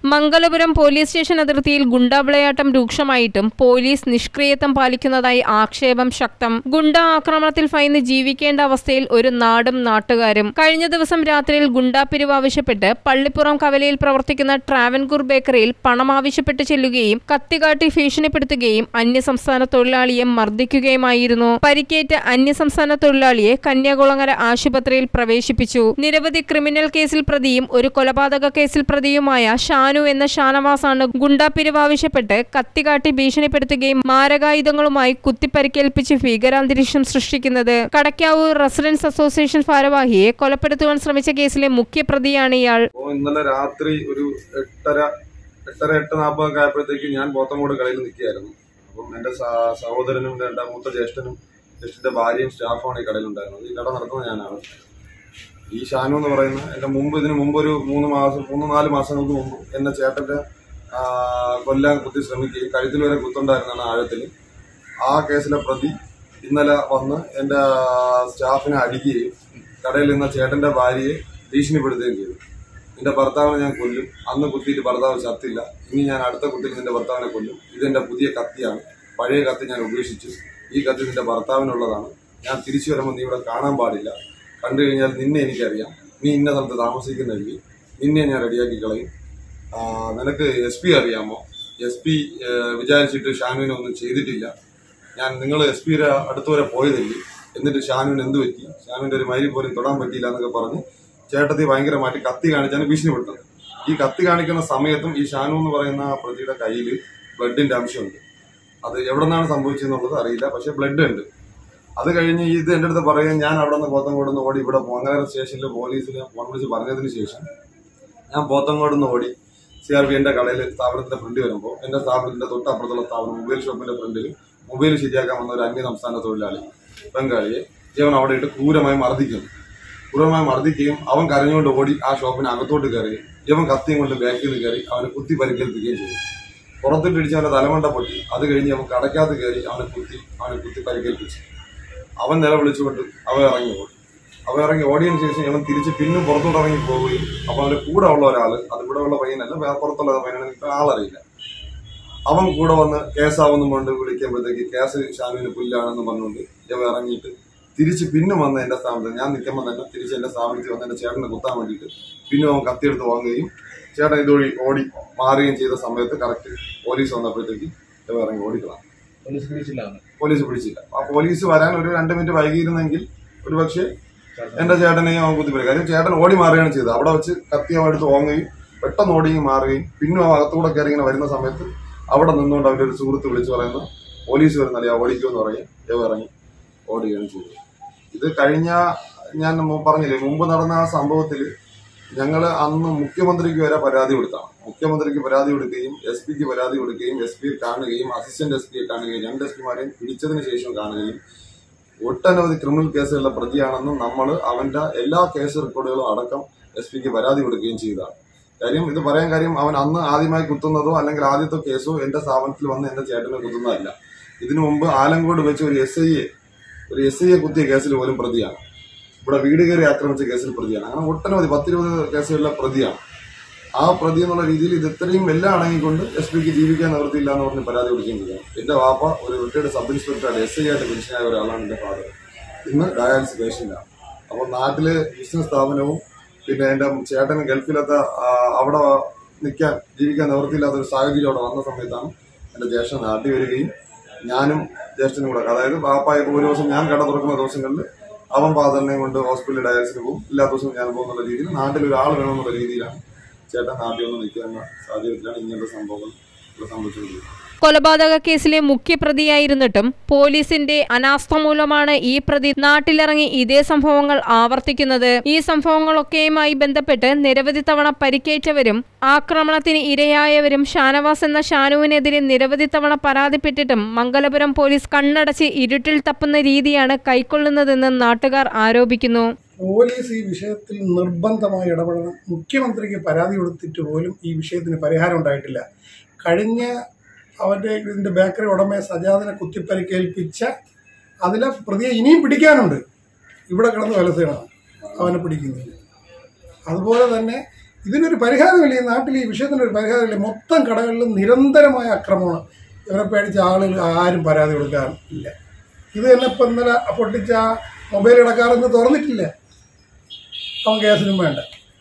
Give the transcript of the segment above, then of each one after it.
Mangalapuram police station അതിർത്തിയിൽ ഗുണ്ടാവിളയാട്ടം രൂക്ഷമായിട്ടും police നിഷ്ക്രിയത്വം പാലിക്കുന്നതായി ആക്ഷേപം ശക്തം ഗുണ്ട ആക്രമണത്തിൽ ഭയന്ന് ജീവിക്കേണ്ട അവസ്ഥയിൽ ഒരു നാടും നാട്ടുകാരും കഴിഞ്ഞ ദിവസം രാത്രിയിൽ ഗുണ്ടാപ്പിരിവ് ആവശ്യപ്പെട്ട് പള്ളിപ്പുറം കവലയിൽ പ്രവർത്തിക്കുന്ന ട്രാവൻകൂർ ബേക്കറിയിൽ പണം ആവശ്യപ്പെട്ട് ചെല്ലുകയും കത്തികാട്ടി ഭീഷണിപ്പെടുത്തുകയും അന്യസംസ്ഥാന തൊഴിലാളിയെ മർദ്ദിക്കുകയുമായിരുന്നു പരിക്കേറ്റ അന്യസംസ്ഥാന തൊഴിലാളിയെ കന്യാകുളങ്ങര ആശുപത്രിയിൽ പ്രവേശിപ്പിച്ചു നിരവധി ക്രിമിനൽ കേസിൽ പ്രതിയും ഒരു കൊലപാതക കേസിൽ പ്രതിയുമായ ഷാനു എന്ന ഷാനവാസാണ് ഗുണ്ടാപ്പിരിവ് ആവശ്യപ്പെട്ട് കത്തികാട്ടി ഭീഷണിപ്പെടുത്തുകയും മാരകായുധങ്ങളുമായി കുത്തിപ്പരിക്കേൽപ്പിച്ച് ഭീകരാന്തരീക്ഷം സൃഷ്ടിക്കുന്നത് കടക്കാവൂർ റെസിഡൻസ് അസോസിയേഷൻ ഭാരവാഹിയെ കൊലപ്പെടുത്തുവാൻ ശ്രമിച്ച കേസിലെ മുഖ്യപ്രതിയാണ് ഇയാൾ അപ്പോൾ ഇന്നലെ രാത്രി ഒരു എട്ടര എട്ടര എട്ട് നാൽപ്പതൊക്കെ ആയപ്പോഴത്തേക്ക് ഞാൻ പോത്തങ്കോട് കളിയിൽ നിൽക്കുകയായിരുന്നു അപ്പം എൻ്റെ സ- സഹോദരനും എൻ്റെ മൂത്ത ജ്യേഷ്ഠനും ജ്യേഷ്ഠൻ്റെ ഭാര്യയും സ്റ്റാഫാണ് ഈ കടയിലുണ്ടായിരുന്നത് ഈ കട നടത്തുന്നത് ഞാനാണ് ഈ ഷാനു എന്ന് പറയുന്ന എൻ്റെ മുമ്പ് ഇതിന് മുമ്പ് ഒരു മൂന്ന് മാസം മൂന്ന് നാല് മാസങ്ങൾക്ക് മുമ്പ് എന്നെ ചേട്ടൻ്റെ ആ, കൊല്ലാൻ കുത്തി ശ്രമിക്കുകയും കഴുത്തിൽ വരെ കുത്തുണ്ടായിരുന്നാണ് ആഴത്തിൽ ആ കേസിലെ പ്രതി ഇന്നലെ വന്ന് എൻ്റെ സ്റ്റാഫിനെ അടിക്കുകയും കടയിൽ നിന്ന ചേട്ടൻ്റെ ഭാര്യയെ ഭീഷണിപ്പെടുത്തുകയും ചെയ്തു നിന്റെ ഭർത്താവിനെ ഞാൻ കൊല്ലും അന്ന് കുത്തിയിട്ട് ഭർത്താവ് ചത്തില്ല ഇനി ഞാൻ അടുത്ത കുത്തിയിൽ നിന്റെ ഭർത്താവിനെ കൊല്ലും ഇതെന്റെ പുതിയ കത്തിയാണ് പഴയ കത്തി ഞാൻ ഉപേക്ഷിച്ചു ഈ കത്തി നിന്റെ ഭർത്താവിനുള്ളതാണ് ഞാൻ തിരിച്ചു വരുമ്പോൾ നീ ഇവിടെ കാണാൻ പാടില്ല കണ്ടു കഴിഞ്ഞാൽ നിന്നെ എനിക്കറിയാം നീ ഇന്ന സ്ഥലത്ത് താമസിക്കുന്നെങ്കിൽ നിന്നെ ഞാൻ റെഡിയാക്കി കളയും ആ, നിനക്ക് എസ് പി അറിയാമോ എസ് പി വിചാരിച്ചിട്ട് ഷാനുവിനെ ഒന്നും ചെയ്തിട്ടില്ല ഞാൻ നിങ്ങൾ എസ് പിയുടെ അടുത്ത് വരെ പോയതല്ലേ എന്നിട്ട് ഷാനുവിന് എന്ത് പറ്റി ഷാനുവിന്റെ ഒരു മൈരി പോലും തൊടാൻ പറ്റിയില്ല എന്നൊക്കെ പറഞ്ഞ് ചേട്ടത്തി ഭയങ്കരമായിട്ട് കത്തി കാണിച്ചാണ് ഭീഷണിപ്പെടുത്തുന്നത് ഈ കത്തി കാണിക്കുന്ന സമയത്തും ഈ ഷാനു എന്ന് പറയുന്ന ആ പ്രതിയുടെ കയ്യിൽ ബ്ലഡിന്റെ അംശമുണ്ട് അത് എവിടെ നിന്നാണ് സംഭവിച്ചതെന്നുള്ളത് അറിയില്ല പക്ഷെ ബ്ലഡ് ഉണ്ട് അത് കഴിഞ്ഞ് ഇത് എന്റെ അടുത്ത് പറയാൻ ഞാൻ അവിടെ നിന്ന് പോത്തങ്കോട് നിന്ന് ഓടി ഇവിടെ പോങ്ങര സ്റ്റേഷനിൽ പോലീസിന് ഫോൺ വിളിച്ച് പറഞ്ഞതിന് ശേഷം ഞാൻ പോത്തങ്കോട് നിന്ന് ഓടി സി ആർ പി എന്റെ കടയിൽ സ്ഥാപനത്തിന്റെ ഫ്രണ്ട് വരുമ്പോൾ എന്റെ സ്ഥാപനത്തിന്റെ തൊട്ടപ്പുറത്തുള്ള സ്ഥാപനം മൊബൈൽ ഷോപ്പിന്റെ ഫ്രണ്ടിൽ മൊബൈൽ ശരിയാക്കാൻ വന്ന ഒരു അന്യ സംസ്ഥാന തൊഴിലാളി ബംഗാളിയെ ഇവൻ അവിടെ ഇട്ട് ക്രൂരമായി മർദ്ദിക്കുന്നു ക്രൂരമായി മർദ്ദിക്കുകയും അവൻ കരഞ്ഞുകൊണ്ട് ഓടി ആ ഷോപ്പിന് അകത്തോട്ട് കയറി ഇവൻ കത്തിയും കൊണ്ട് ബാക്കിൽ നിന്ന് കയറി അവനെ കുത്തി പരിക്കേൽപ്പിക്കുകയും ചെയ്തു പുറത്തിട്ട് ഇടിച്ച് അവന്റെ തലമണ്ട പൊട്ടി അത് കഴിഞ്ഞ് അവൻ കടക്കകത്ത് കയറി അവനെ കുത്തി അവനെ കുത്തി പരിക്കേൽപ്പിച്ചു അവൻ നിലവിളിച്ചുകൊണ്ട് അവൻ ഇറങ്ങി ഓടി അവൻ ഇറങ്ങി ഓടിയതിനു ശേഷം അവൻ തിരിച്ച് പിന്നും പുറത്തോട്ട് ഇറങ്ങി പോവുകയും അപ്പൊ അവന്റെ കൂടെ ഉള്ള ഒരാള് അത് ഇവിടെ ഉള്ള പയ്യനല്ല വേറെ പുറത്തുള്ള പയ്യനാണ് ഇപ്പൊ ആളറിയില്ല അവൻ കൂടെ വന്ന് കേസാവുന്നു കൊണ്ട് വിളിക്കുമ്പോഴത്തേക്ക് കേസ് ഷാനുവിന് പുല്ലാണെന്ന് പറഞ്ഞുകൊണ്ട് ഇവ ഇറങ്ങിയിട്ട് തിരിച്ച് പിന്നും വന്ന് എന്റെ സ്ഥാപനത്തിൽ ഞാൻ നിൽക്കുമ്പോൾ തന്നെ തിരിച്ച് എന്റെ സ്ഥാപനത്തിൽ വന്ന് എന്റെ ചേട്ടനെ കുത്താൻ വേണ്ടിയിട്ട് പിന്നും അവൻ കത്തിയെടുത്ത് വാങ്ങുകയും ചേട്ടൻ ഇതുവഴി ഓടി മാറുകയും ചെയ്ത സമയത്ത് കറക്റ്റ് പോലീസ് വന്നപ്പോഴത്തേക്ക് ഇവ ഇറങ്ങി ഓടിക്കളാം പോലീസ് പിടിച്ചില്ല പോലീസ് പിടിച്ചില്ല ആ പോലീസ് വരാൻ ഒരു രണ്ട് മിനിറ്റ് വൈകിയിരുന്നെങ്കിൽ ഒരു പക്ഷേ എന്റെ ചേട്ടനെയും അവൻ കുത്തിപ്പോയി കാര്യം ചേട്ടൻ ഓടി മാറുകയാണ് ചെയ്തത് അവിടെ വെച്ച് കത്തി അവൻ എടുത്ത് ഓങ്ങുകയും പെട്ടെന്ന് ഓടിയും മാറുകയും പിന്നെ അവൻ അകത്തൂടെ കയറി ഇങ്ങനെ വരുന്ന സമയത്ത് അവിടെ നിന്നുകൊണ്ട് അവന്റെ ഒരു സുഹൃത്ത് വിളിച്ചു പറയുന്നു പോലീസ് വരുന്നില്ല ഓടിക്കുമെന്ന് പറയും ഇവ ഇറങ്ങി ഓടുകയാണ് ചെയ്തത് ഇത് കഴിഞ്ഞ ഞാൻ മു- പറഞ്ഞില്ലേ മുമ്പ് നടന്ന ആ സംഭവത്തിൽ ഞങ്ങൾ അന്ന് മുഖ്യമന്ത്രിക്ക് വരെ പരാതി കൊടുത്താണ് മുഖ്യമന്ത്രിക്ക് പരാതി കൊടുക്കുകയും എസ് പിക്ക് പരാതി കൊടുക്കുകയും എസ് പി കാണുകയും അസിസ്റ്റന്റ് എസ് പിയെ കാണുകയും രണ്ട് എസ് പിമാരെയും പിടിച്ചതിന് ശേഷം കാണുകയും ഒട്ടനവധി ക്രിമിനൽ കേസുകളിലെ പ്രതിയാണെന്നും നമ്മൾ അവന്റെ എല്ലാ കേസ് റെക്കോർഡുകളും അടക്കം എസ് പിക്ക് പരാതി കൊടുക്കുകയും ചെയ്തതാണ് കാര്യം ഇത് പറയാൻ കാര്യം അവൻ അന്ന് ആദ്യമായി കുത്തുന്നതോ അല്ലെങ്കിൽ ആദ്യത്തെ കേസോ എന്റെ സ്ഥാപനത്തിൽ വന്ന് എന്റെ ചേട്ടനെ കുത്തുന്നതല്ല ഇതിനു മുമ്പ് ആലങ്കോട് വെച്ച് ഒരു എസ് ഐയെ ഒരു എസ് ഐയെ കുത്തിയ കേസിൽ പോലും പ്രതിയാണ് ഇവിടെ വീട് കയറി ആക്രമിച്ച കേസിൽ പ്രതിയാണ് അങ്ങനെ ഒട്ടനവധി പത്തിരുപത് കേസുകളിലെ പ്രതിയാണ് ആ പ്രതി എന്നുള്ള രീതിയിൽ ഇത് ഇത്രയും എല്ലാം അടങ്ങിക്കൊണ്ട് എസ് പിക്ക് ജീവിക്കാൻ നിവൃത്തിയില്ല എന്ന് പറഞ്ഞ് പരാതി കൊടുക്കുകയും ചെയ്തു എന്റെ വാപ്പ ഒരു റിട്ടയർഡ് സബ് ഇൻസ്പെക്ടറാണ് എസ് ഐ ആയിട്ട് പെൻഷനായ ഒരാളാണ് എന്റെ ഫാദർ ഇന്ന് ഡയാലിസിസ് പേഷ്യന്റാണ് അപ്പോൾ നാട്ടില് ബിസിനസ് സ്ഥാപനവും പിന്നെ എന്റെ ചേട്ടൻ ഗൾഫിലത്തെ ആ, അവിടെ നിൽക്കാൻ ജീവിക്കാൻ നിവൃത്തിയില്ലാത്ത ഒരു സാഹചര്യം അവിടെ വന്ന സമയത്താണ് എന്റെ ജ്യേഷ്ഠൻ നാട്ടിൽ വരികയും ഞാനും ജ്യേഷ്ഠനും കൂടെ അതായത് പാപ്പായ ഒരു ദിവസം ഞാൻ കട തുറക്കുന്ന ദിവസങ്ങളിൽ അവൻ ഫാദറിനെയും കൊണ്ട് ഹോസ്പിറ്റലിൽ ഡയാലിസിന് പോകും ഇല്ലാത്ത ദിവസം ഞാൻ പോകുന്നുള്ള രീതിയിൽ നാട്ടിൽ ഒരാൾ വേണമെന്നുള്ള രീതിയിലാണ് ചേട്ടൻ നാട്ടിൽ വന്ന് നിൽക്കുന്ന സാഹചര്യത്തിലാണ് ഇങ്ങനത്തെ സംഭവങ്ങൾ ഇവിടെ സംഭവിച്ചുകൊണ്ടിരിക്കുന്നത് കൊലപാതക കേസിലെ മുഖ്യപ്രതിയായിരുന്നിട്ടും പോലീസിന്റെ അനാസ്ഥ മൂലമാണ് ഈ പ്രതി നാട്ടിലിറങ്ങി ഇതേ സംഭവങ്ങൾ ആവർത്തിക്കുന്നത് ഈ സംഭവങ്ങളൊക്കെയുമായി ബന്ധപ്പെട്ട് നിരവധി തവണ പരിക്കേറ്റവരും ആക്രമണത്തിന് ഇരയായവരും ഷാനവാസ് എന്ന ഷാനുവിനെതിരെ നിരവധി തവണ പരാതിപ്പെട്ടിട്ടും മംഗലപുരം പോലീസ് കണ്ണടച്ച് ഇരുട്ടിൽ തപ്പുന്ന രീതിയാണ് കൈക്കൊള്ളുന്നതെന്ന് നാട്ടുകാർ ആരോപിക്കുന്നു പോലീസ് ഈ വിഷയത്തിൽ നിർബന്ധമായി ഇടപെടണം മുഖ്യമന്ത്രിക്ക് പരാതി കൊടുത്തിട്ട് പോലും ഈ വിഷയത്തിന് പരിഹാരം ഉണ്ടായിട്ടില്ല കഴിഞ്ഞ അവൻ്റെ ഇതിൻ്റെ ബേക്കറി ഉടമയെ സജാദിനെ കുത്തിപ്പരിക്കേൽപ്പിച്ച അതിലെ പ്രതിയെ ഇനിയും പിടിക്കാനുണ്ട് ഇവിടെ കിടന്ന് വലസേണം അവനെ പിടിക്കുന്നില്ല അതുപോലെ തന്നെ ഇതിനൊരു പരിഹാരമില്ല ഈ നാട്ടിൽ ഈ വിഷയത്തിന് ഒരു പരിഹാരമില്ല മൊത്തം കടകളിലും നിരന്തരമായ ആക്രമണമാണ് ഇവരെ പേടിച്ച ആളുകൾ ആരും പരാതി കൊടുക്കാറില്ല ഇത് തന്നെ ഇപ്പം ഇന്നലെ പൊട്ടിച്ച ആ മൊബൈൽ ഇടക്കാരൊന്നും തുറന്നിട്ടില്ല അവൻ കേസിനും വേണ്ട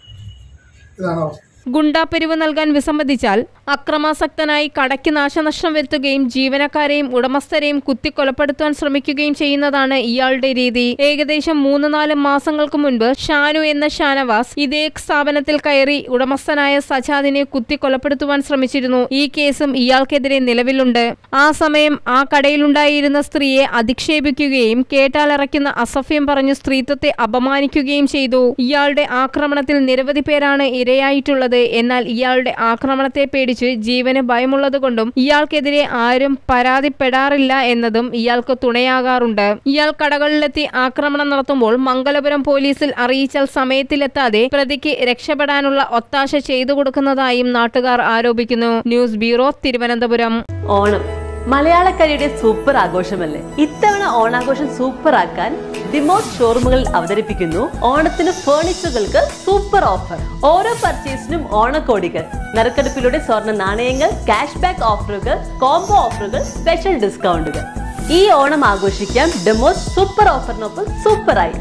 ഇതാണ് അവസ്ഥ ഗുണ്ടാപ്പിരിവ് നൽകാൻ വിസമ്മതിച്ചാൽ അക്രമാസക്തനായി കടയ്ക്ക് നാശനഷ്ടം വരുത്തുകയും ജീവനക്കാരെയും ഉടമസ്ഥരെയും കുത്തിക്കൊലപ്പെടുത്താൻ ശ്രമിക്കുകയും ചെയ്യുന്നതാണ് ഇയാളുടെ രീതി ഏകദേശം മൂന്ന് നാല് മാസങ്ങൾക്ക് മുൻപ് ഷാനു എന്ന ഷാനവാസ് ഇതേ സ്ഥാപനത്തിൽ കയറി ഉടമസ്ഥനായ സജാദിനെ കുത്തിക്കൊലപ്പെടുത്തുവാൻ ശ്രമിച്ചിരുന്നു ഈ കേസും ഇയാൾക്കെതിരെ നിലവിലുണ്ട് ആ സമയം ആ കടയിലുണ്ടായിരുന്ന സ്ത്രീയെ അധിക്ഷേപിക്കുകയും കേട്ടാലിറക്കുന്ന അസഭ്യം പറഞ്ഞു സ്ത്രീത്വത്തെ അപമാനിക്കുകയും ചെയ്തു ഇയാളുടെ ആക്രമണത്തിൽ നിരവധി പേരാണ് ഇരയായിട്ടുള്ളത് എന്നാൽ ഇയാളുടെ ആക്രമണത്തെ പേടിച്ച് ജീവന് ഭയമുള്ളതുകൊണ്ടും ഇയാൾക്കെതിരെ ആരും പരാതിപ്പെടാറില്ല എന്നതും ഇയാൾക്ക് തുണയാകാറുണ്ട് ഇയാൾ കടകളിലെത്തി ആക്രമണം നടത്തുമ്പോൾ മംഗലപുരം പോലീസിൽ അറിയിച്ചാൽ സമയത്തിലെത്താതെ പ്രതിക്ക് രക്ഷപ്പെടാനുള്ള ഒത്താശ ചെയ്തു കൊടുക്കുന്നതായും നാട്ടുകാർ ആരോപിക്കുന്നു ന്യൂസ് ബ്യൂറോ തിരുവനന്തപുരം ഓണം മലയാളക്കരയുടെ സൂപ്പർ ആഘോഷമല്ലേ ഇത്തവണ ഓണാഘോഷം സൂപ്പർ ആക്കാൻ ഡിമോസ് ഷോറൂമുകളിൽ അവതരിപ്പിക്കുന്നു ഓണത്തിന് ഫേർണിച്ചറുകൾക്ക് സൂപ്പർ ഓഫർ ഓരോ പർച്ചേസിനും ഓണക്കോടികൾ നറുക്കെടുപ്പിലൂടെ സ്വർണ്ണ നാണയങ്ങൾ ക്യാഷ് ബാക്ക് ഓഫറുകൾ കോംബോ ഓഫറുകൾ സ്പെഷ്യൽ ഡിസ്കൗണ്ടുകൾ ഈ ഓണം ആഘോഷിക്കാം ഡെമോസ് സൂപ്പർ ഓഫറിനൊപ്പം സൂപ്പറായി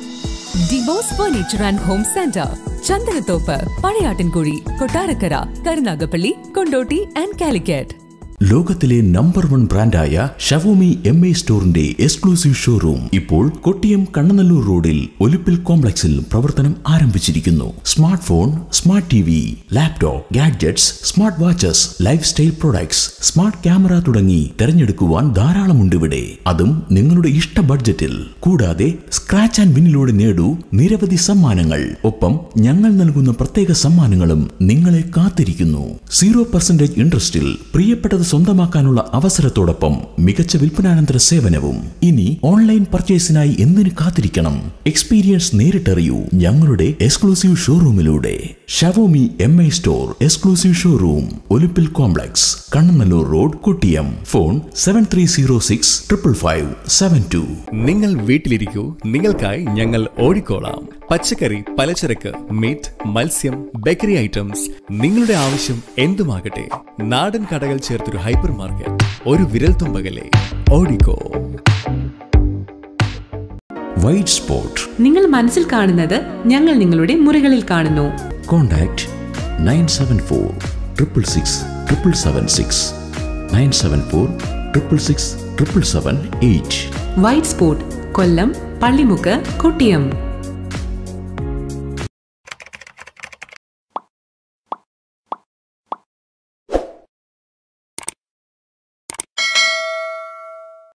ഡിവോഴ്സ് furniture and home centre Chandanathoppu Pazhayattinkuzhi Kottarakkara Karunagappally Kondotty and Calicut ലോകത്തിലെ നമ്പർ വൺ ബ്രാൻഡായ ഷവോമി എം എ സ്റ്റോറിന്റെ എക്സ്ക്ലൂസീവ് ഷോറൂം ഇപ്പോൾ കൊട്ടിയം കണ്ണനല്ലൂർ റോഡിൽ ഒലിപ്പിൽ കോംപ്ലക്സിൽ പ്രവർത്തനം ആരംഭിച്ചിരിക്കുന്നു smart phone smart T V laptop gadgets smart watches lifestyle products smart camera തുടങ്ങി തെരഞ്ഞെടുക്കുവാൻ ധാരാളമുണ്ട് ഇവിടെ അതും നിങ്ങളുടെ ഇഷ്ട ബഡ്ജറ്റിൽ കൂടാതെ സ്ക്രാച്ച് ആൻഡ് വിന്നിലൂടെ നേടൂ നിരവധി സമ്മാനങ്ങൾ ഒപ്പം ഞങ്ങൾ നൽകുന്ന പ്രത്യേക സമ്മാനങ്ങളും നിങ്ങളെ കാത്തിരിക്കുന്നു സീറോ പെർസെന്റേജ് ഇൻട്രസ്റ്റിൽ പ്രിയപ്പെട്ടത് സ്വന്തമാക്കാനുള്ള അവസരത്തോടൊപ്പം മികച്ച വിൽപ്പനാനന്തര സേവനവും ഇനി ഓൺലൈൻ പർച്ചേസിനായി എന്തിനു കാത്തിരിക്കണം എക്സ്പീരിയൻസ് നേരിട്ടറിയൂ ഞങ്ങളുടെ എക്സ്ക്ലൂസീവ് ഷോറൂമിലൂടെ Xiaomi M I store exclusive showroom Olippil complex Kannanallur road Kottiyam phone seven three zero six triple five seven two നിങ്ങൾ വീട്ടിലിരിക്കൂ നിങ്ങൾക്കായി ഞങ്ങൾ ഓടിക്കോളാം പച്ചക്കറി പലചരക്ക് മീറ്റ് മത്സ്യം ബേക്കറി ഐറ്റംസ് നിങ്ങളുടെ ആവശ്യം എന്തുമാകട്ടെ നാടൻ കടകൾ ചേർത്തൊരു ഹൈപ്പർ മാർക്കറ്റ് ഒരു വിരൽ തുമ്പകലെ ഓടിക്കോ വൈറ്റ് സ്പോട്ട് നിങ്ങൾ മനസ്സിൽ കാണുന്നത് ഞങ്ങൾ നിങ്ങളുടെ മുറികളിൽ കാണുന്നു contact nine seven four triple six triple seven six nine seven four triple six triple seven eight white spot Kollam Pallimukku Kottiyam